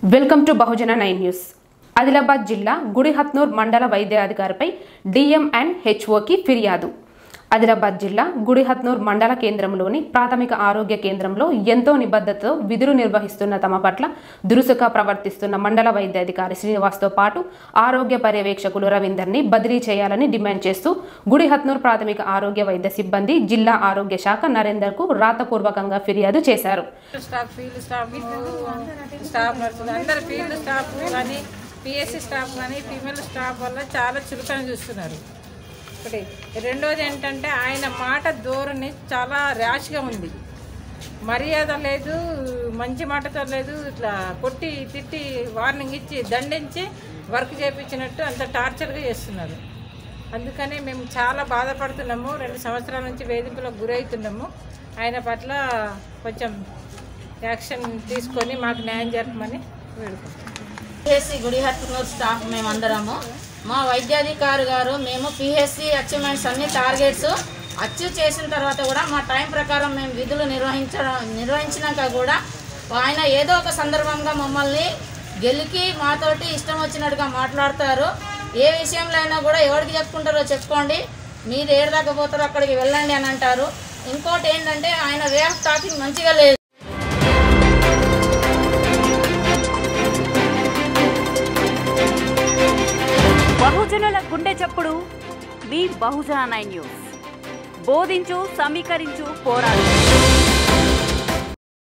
welcome to Bahujana nine news Adilabad జిల్లా గుడిహత్నూర్ మండల వైద్యాధికారిపై DM and హెచ్ఓకి ఫిర్యాదు ఆదిలాబాద్ జిల్లా గుడిహత్నూర్ మండల కేంద్రంలోని ప్రాథమిక ఆరోగ్య కేంద్రంలో ఎంతో నిబద్ధతతో విధులు నిర్వహిస్తున్న తమ పట్ల దురుసుగా ప్రవర్తిస్తున్న మండల వైద్యాధికారి శ్రీనివాస్తో పాటు ఆరోగ్య పర్యవేక్షకులు రవీందర్ని బదిలీ చేయాలని డిమాండ్ చేస్తూ గుడిహత్నూర్ ప్రాథమిక ఆరోగ్య వైద్య సిబ్బంది జిల్లా ఆరోగ్య శాఖ నరేందర్కు రాతపూర్వకంగా ఫిర్యాదు చేశారు స్టాఫ్ ఫీల్డ్ స్టాఫ్ స్టాఫ్ నర్సులు అందరు ఫీల్డ్ స్టాఫ్ కానీ పిఎస్సి స్టాఫ్ కానీ ఫీమేల్ స్టాఫ్ వల్ల చాలా చురుకన చూస్తున్నారు ఒకటి రెండోది ఏంటంటే ఆయన మాట ధోరణి చాలా ర్యాష్గా ఉంది మర్యాద లేదు మంచి మాటతో లేదు ఇట్లా కొట్టి తిట్టి వార్నింగ్ ఇచ్చి దండించి వర్క్ చేయించినట్టు అంత టార్చర్గా చేస్తున్నారు అందుకని మేము చాలా బాధపడుతున్నాము రెండు సంవత్సరాల నుంచి వేధింపులకు గురవుతున్నాము ఆయన పట్ల కొంచెం యాక్షన్ తీసుకొని మాకు న్యాయం జరపమని వేడుకుంటున్నాం పిహెచ్సి గుడిహత్నూర్ స్టాఫ్ మేమందరము మా వైద్యాధికారి గారు మేము పిహెచ్సి అచీవ్మెంట్స్ అన్ని టార్గెట్స్ అచీవ్ చేసిన తర్వాత కూడా మా టైం ప్రకారం మేము విధులు నిర్వహించడం నిర్వహించినాక కూడా ఆయన ఏదో ఒక సందర్భంగా మమ్మల్ని గెలికి మాతోటి ఇష్టం వచ్చినట్టుగా మాట్లాడతారు ఏ విషయంలో అయినా కూడా ఎవరికి చెప్పుకుంటారో చెప్పుకోండి మీరు ఏడు దాకా పోతారో అక్కడికి వెళ్ళండి అని అంటారు ఇంకోటి ఏంటంటే ఆయన వే ఆఫ్ టాకింగ్ మంచిగా లేదు బహుజనుల గుండె చప్పుడు మీ బహుజన నైన్ న్యూస్ బోధించు సమీకరించు పోరాడు